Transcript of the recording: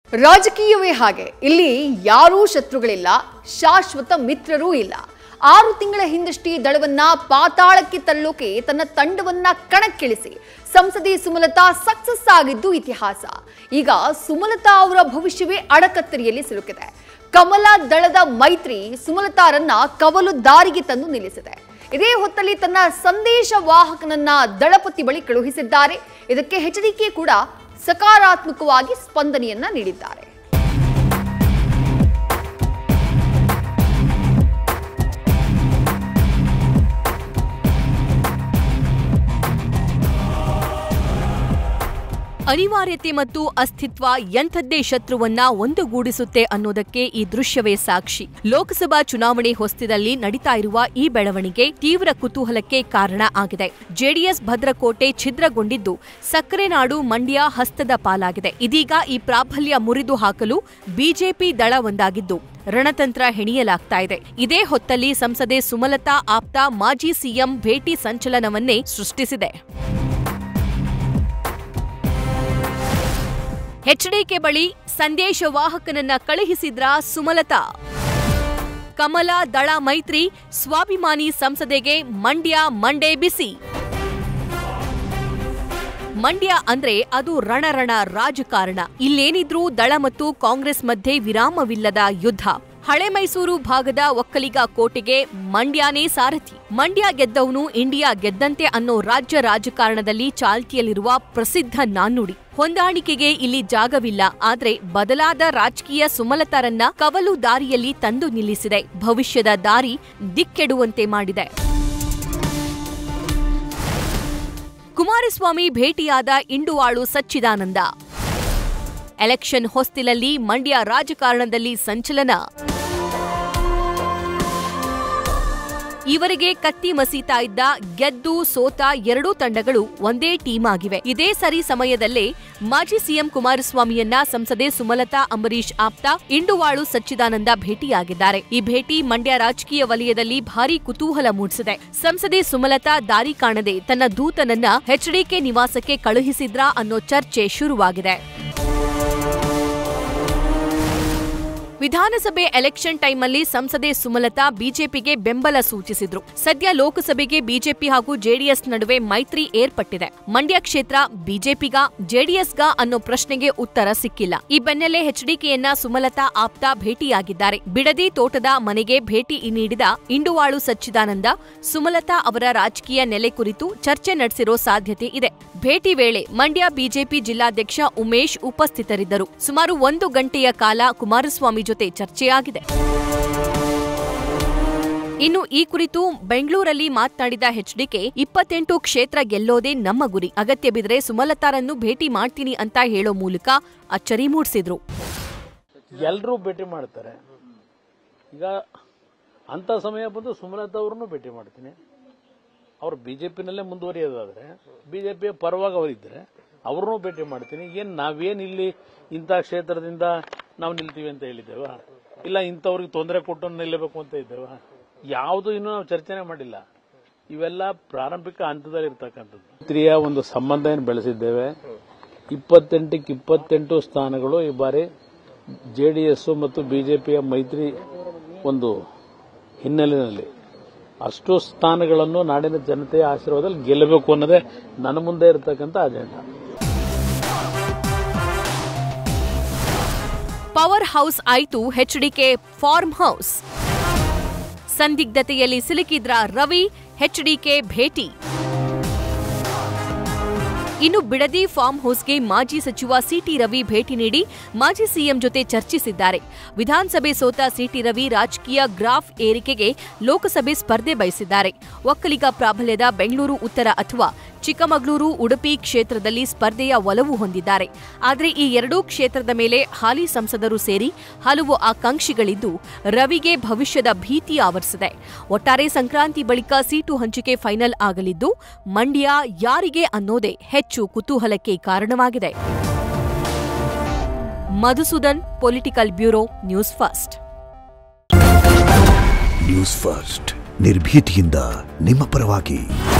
ರಾಜಕೀಯವೇ ಹಾಗೆ ಇಲ್ಲಿ ಯಾರೂ ಶತ್ರುಗಳಿಲ್ಲ ಶಾಶ್ವತ ಮಿತ್ರರೂ ಇಲ್ಲ ಆರು ತಿಂಗಳ ಹಿಂದಷ್ಟೇ ದಳವನ್ನ ಪಾತಾಳಕ್ಕೆ ತಳ್ಳೋಕೆ ತನ್ನ ತಂಡವನ್ನ ಕಣಕ್ಕಿಳಿಸಿ ಸಂಸದೆ ಸುಮಲತಾ ಸಕ್ಸಸ್ ಆಗಿದ್ದು ಇತಿಹಾಸ ಈಗ ಸುಮಲತಾ ಅವರ ಭವಿಷ್ಯವೇ ಅಡಕತ್ತರಿಯಲ್ಲಿ ಸಿಲುಕಿದೆ ಕಮಲ ದಳದ ಮೈತ್ರಿ ಸುಮಲತಾರನ್ನ ಕವಲು ದಾರಿಗೆ ತಂದು ನಿಲ್ಲಿಸಿದೆ ಇದೇ ಹೊತ್ತಲ್ಲಿ ತನ್ನ ಸಂದೇಶ ವಾಹಕನನ್ನ ದಳಪತಿ ಬಳಿ ಕಳುಹಿಸಿದ್ದಾರೆ ಇದಕ್ಕೆ ಎಚ್ಡಿಕೆ ಕೂಡ ಸಕಾರಾತ್ಮಕವಾಗಿ ಸ್ಪಂದನೆಯನ್ನ ನೀಡಿದ್ದಾರೆ ಅನಿವಾರ್ಯತೆ ಮತ್ತು ಅಸ್ತಿತ್ವ ಎಂಥದ್ದೇ ಶತ್ರುವನ್ನ ಒಂದುಗೂಡಿಸುತ್ತೆ ಅನ್ನೋದಕ್ಕೆ ಈ ದೃಶ್ಯವೇ ಸಾಕ್ಷಿ ಲೋಕಸಭಾ ಚುನಾವಣೆ ಹೊಸ್ತಿದಲ್ಲಿ ನಡೀತಾ ಇರುವ ಈ ಬೆಳವಣಿಗೆ ತೀವ್ರ ಕುತೂಹಲಕ್ಕೆ ಕಾರಣ ಆಗಿದೆ ಜೆಡಿಎಸ್ ಭದ್ರಕೋಟೆ ಛಿದ್ರಗೊಂಡಿದ್ದು ಸಕ್ಕರೆ ನಾಡು ಮಂಡ್ಯ ಹಸ್ತದ ಪಾಲಾಗಿದೆ ಇದೀಗ ಈ ಪ್ರಾಬಲ್ಯ ಮುರಿದು ಹಾಕಲು ಬಿಜೆಪಿ ದಳ ಒಂದಾಗಿದ್ದು ರಣತಂತ್ರ ಹೆಣಿಯಲಾಗ್ತಾ ಇದೆ ಇದೇ ಹೊತ್ತಲ್ಲಿ ಸಂಸದೆ ಸುಮಲತಾ ಆಪ್ತ ಮಾಜಿ ಸಿಎಂ ಭೇಟಿ ಸಂಚಲನವನ್ನೇ ಸೃಷ್ಟಿಸಿದೆ ಎಚ್ಡಿಕೆ ಬಳಿ ಸಂದೇಶ ವಾಹಕನನ್ನ ಕಳುಹಿಸಿದ್ರ ಸುಮಲತಾ ಕಮಲ ದಳ ಮೈತ್ರಿ ಸ್ವಾಭಿಮಾನಿ ಸಂಸದೆಗೆ ಮಂಡ್ಯ ಮಂಡೆ ಬಿಸಿ ಮಂಡ್ಯ ಅಂದ್ರೆ ಅದು ರಣರಣ ರಾಜಕಾರಣ ಇಲ್ಲೇನಿದ್ರೂ ದಳ ಮತ್ತು ಕಾಂಗ್ರೆಸ್ ಮಧ್ಯೆ ವಿರಾಮವಿಲ್ಲದ ಯುದ್ಧ ಹಳೆ ಮೈಸೂರು ಭಾಗದ ಒಕ್ಕಲಿಗ ಕೋಟೆಗೆ ಮಂಡ್ಯನೇ ಸಾರಥಿ ಮಂಡ್ಯ ಗೆದ್ದವನು ಇಂಡಿಯಾ ಗೆದ್ದಂತೆ ಅನ್ನೋ ರಾಜ್ಯ ರಾಜಕಾರಣದಲ್ಲಿ ಚಾಲ್ತಿಯಲ್ಲಿರುವ ಪ್ರಸಿದ್ಧ ನಾಣ್ಣುಡಿ ಹೊಂದಾಣಿಕೆಗೆ ಇಲ್ಲಿ ಜಾಗವಿಲ್ಲ ಆದ್ರೆ ಬದಲಾದ ರಾಜಕೀಯ ಸುಮಲತರನ್ನ ಕವಲು ದಾರಿಯಲ್ಲಿ ತಂದು ನಿಲ್ಲಿಸಿದೆ ಭವಿಷ್ಯದ ದಾರಿ ದಿಕ್ಕೆಡುವಂತೆ ಮಾಡಿದೆ ಕುಮಾರಸ್ವಾಮಿ ಭೇಟಿಯಾದ ಇಂಡುವಾಳು ಸಚ್ಚಿದಾನಂದ ಎಲೆಕ್ಷನ್ ಹೊಸ್ತಿಲಲ್ಲಿ ಮಂಡ್ಯ ರಾಜಕಾರಣದಲ್ಲಿ ಸಂಚಲನ ಇವರಿಗೆ ಕತ್ತಿ ಮಸೀತಾ ಇದ್ದ ಗೆದ್ದು ಸೋತ ಎರಡೂ ತಂಡಗಳು ಒಂದೇ ಟೀಮ್ ಆಗಿವೆ ಇದೇ ಸರಿ ಸಮಯದಲ್ಲೇ ಮಾಜಿ ಸಿಎಂ ಕುಮಾರಸ್ವಾಮಿಯನ್ನ ಸಂಸದೆ ಸುಮಲತಾ ಅಂಬರೀಶ್ ಆಪ್ತ ಇಂಡುವಾಳು ಸಚ್ಚಿದಾನಂದ ಭೇಟಿಯಾಗಿದ್ದಾರೆ ಈ ಭೇಟಿ ಮಂಡ್ಯ ರಾಜಕೀಯ ವಲಯದಲ್ಲಿ ಭಾರೀ ಕುತೂಹಲ ಮೂಡಿಸಿದೆ ಸಂಸದೆ ಸುಮಲತಾ ದಾರಿ ಕಾಣದೆ ತನ್ನ ದೂತನನ್ನ ಎಚ್ಡಿಕೆ ನಿವಾಸಕ್ಕೆ ಕಳುಹಿಸಿದ್ರಾ ಅನ್ನೋ ಚರ್ಚೆ ಶುರುವಾಗಿದೆ ವಿಧಾನಸಭೆ ಎಲೆಕ್ಷನ್ ಟೈಮಲ್ಲಿ ಸಂಸದೆ ಸುಮಲತಾ ಬಿಜೆಪಿಗೆ ಬೆಂಬಲ ಸೂಚಿಸಿದ್ರು ಸದ್ಯ ಲೋಕಸಭೆಗೆ ಬಿಜೆಪಿ ಹಾಗೂ ಜೆಡಿಎಸ್ ನಡುವೆ ಮೈತ್ರಿ ಏರ್ಪಟ್ಟಿದೆ ಮಂಡ್ಯ ಕ್ಷೇತ್ರ ಬಿಜೆಪಿಗ ಜೆಡಿಎಸ್ಗ ಅನ್ನೋ ಪ್ರಶ್ನೆಗೆ ಉತ್ತರ ಸಿಕ್ಕಿಲ್ಲ ಈ ಬೆನ್ನಲ್ಲೇ ಎಚ್ಡಿಕೆಯನ್ನ ಸುಮಲತಾ ಆಪ್ತ ಭೇಟಿಯಾಗಿದ್ದಾರೆ ಬಿಡದಿ ತೋಟದ ಮನೆಗೆ ಭೇಟಿ ನೀಡಿದ ಇಂಡುವಾಳು ಸಚ್ಚಿದಾನಂದ ಸುಮಲತಾ ಅವರ ರಾಜಕೀಯ ನೆಲೆ ಕುರಿತು ಚರ್ಚೆ ನಡೆಸಿರೋ ಸಾಧ್ಯತೆ ಇದೆ ಭೇಟಿ ವೇಳೆ ಮಂಡ್ಯ ಬಿಜೆಪಿ ಜಿಲ್ಲಾಧ್ಯಕ್ಷ ಉಮೇಶ್ ಉಪಸ್ಥಿತರಿದ್ದರು ಸುಮಾರು ಒಂದು ಗಂಟೆಯ ಕಾಲ ಕುಮಾರಸ್ವಾಮಿ ಜೊತೆ ಚರ್ಚೆಯಾಗಿದೆ ಇನ್ನು ಈ ಕುರಿತು ಬೆಂಗಳೂರಲ್ಲಿ ಮಾತನಾಡಿದ ಎಚ್ಡಿಕೆ ಇಪ್ಪತ್ತೆಂಟು ಕ್ಷೇತ್ರ ಗೆಲ್ಲೋದೇ ನಮ್ಮ ಗುರಿ ಅಗತ್ಯ ಬಿದ್ರೆ ಸುಮಲತಾರನ್ನು ಭೇಟಿ ಮಾಡ್ತೀನಿ ಅಂತ ಹೇಳೋ ಮೂಲಕ ಅಚ್ಚರಿ ಮೂಡಿಸಿದ್ರು ಎಲ್ಲರೂ ಭೇಟಿ ಮಾಡ್ತಾರೆ ಈಗ ಅಂಥ ಸಮಯ ಬಂದು ಸುಮಲತಾ ಅವ್ರನ್ನೂ ಭೇಟಿ ಮಾಡ್ತೀನಿ ಅವ್ರು ಬಿ ಜೆ ಪಿನಲ್ಲೇ ಮುಂದುವರಿಯೋದಾದ್ರೆ ಬಿ ಜೆ ಪಿಯ ಪರವಾಗಿ ಅವರಿದ್ದರೆ ಅವ್ರನ್ನೂ ಭೇಟಿ ಮಾಡ್ತೀನಿ ಏನು ನಾವೇನು ಇಲ್ಲಿ ಇಂಥ ಕ್ಷೇತ್ರದಿಂದ ನಾವು ನಿಲ್ತೀವಿ ಅಂತ ಹೇಳಿದ್ದೇವ ಇಲ್ಲ ಇಂಥವ್ರಿಗೆ ತೊಂದರೆ ಕೊಟ್ಟು ನಿಲ್ಲಬೇಕು ಅಂತ ಇದ್ದೇವ ಯಾವುದು ಇನ್ನೂ ನಾವು ಚರ್ಚೆನೆ ಮಾಡಿಲ್ಲ ಇವೆಲ್ಲ ಪ್ರಾರಂಭಿಕ ಹಂತದಲ್ಲಿ ಇರ್ತಕ್ಕಂಥದ್ದು ಮೈತ್ರಿಯ ಒಂದು ಸಂಬಂಧ ಏನು ಬೆಳೆಸಿದ್ದೇವೆ ಇಪ್ಪತ್ತೆಂಟಕ್ಕೆ ಇಪ್ಪತ್ತೆಂಟು ಸ್ಥಾನಗಳು ಈ ಬಾರಿ ಜೆ ಡಿ ಎಸ್ ಮತ್ತು ಬಿಜೆಪಿಯ ಮೈತ್ರಿ ಒಂದು ಹಿನ್ನೆಲೆಯಲ್ಲಿ ಅಷ್ಟು ಸ್ಥಾನಗಳನ್ನು ನಾಡಿನ ಜನತೆಯ ಆಶೀರ್ವಾದದಲ್ಲಿ ಗೆಲ್ಲಬೇಕು ಅನ್ನೋದೇ ನನ್ನ ಮುಂದೆ ಇರತಕ್ಕಂಥ ಅಜೆಂಡಾ ಪವರ್ ಹೌಸ್ ಆಯ್ತು ಎಚ್ಡಿಕೆ ಫಾರ್ಮ್ ಹೌಸ್ ಸಂದಿಗ್ಧತೆಯಲ್ಲಿ ಸಿಲುಕಿದ್ರ ರವಿ ಎಚ್ಡಿಕೆ ಭೇಟಿ ಇನ್ನು ಬಿಡದಿ ಫಾರ್ಮ್ ಹೌಸ್ಗೆ ಮಾಜಿ ಸಚಿವ ಸಿಟಿ ರವಿ ಭೇಟಿ ನೀಡಿ ಮಾಜಿ ಸಿಎಂ ಜೊತೆ ಚರ್ಚಿಸಿದ್ದಾರೆ ವಿಧಾನಸಭೆ ಸೋತ ಸಿಟಿ ರವಿ ರಾಜಕೀಯ ಗ್ರಾಫ್ ಏರಿಕೆಗೆ ಲೋಕಸಭೆ ಸ್ಪರ್ಧೆ ಬಯಸಿದ್ದಾರೆ ಒಕ್ಕಲಿಗ ಪ್ರಾಬಲ್ಯದ ಬೆಂಗಳೂರು ಉತ್ತರ ಅಥವಾ ಚಿಕ್ಕಮಗಳೂರು ಉಡುಪಿ ಕ್ಷೇತ್ರದಲ್ಲಿ ಸ್ಪರ್ಧೆಯ ಒಲವು ಹೊಂದಿದ್ದಾರೆ ಆದರೆ ಈ ಎರಡೂ ಕ್ಷೇತ್ರದ ಮೇಲೆ ಹಾಲಿ ಸಂಸದರು ಸೇರಿ ಹಲವು ಆಕಾಂಕ್ಷಿಗಳಿದ್ದು ರವಿಗೆ ಭವಿಷ್ಯದ ಭೀತಿ ಆವರಿಸಿದೆ ಒಟ್ಟಾರೆ ಸಂಕ್ರಾಂತಿ ಬಳಿಕ ಸೀಟು ಹಂಚಿಕೆ ಫೈನಲ್ ಆಗಲಿದ್ದು ಮಂಡ್ಯ ಯಾರಿಗೆ ಅನ್ನೋದೇ ಹೆಚ್ಚು ಕುತೂಹಲಕ್ಕೆ ಕಾರಣವಾಗಿದೆ Madhusudan political bureau news first news first ನಿರ್ಭೀತಿಯಿಂದ ನಿಮ್ಮ ಪರವಾಗಿ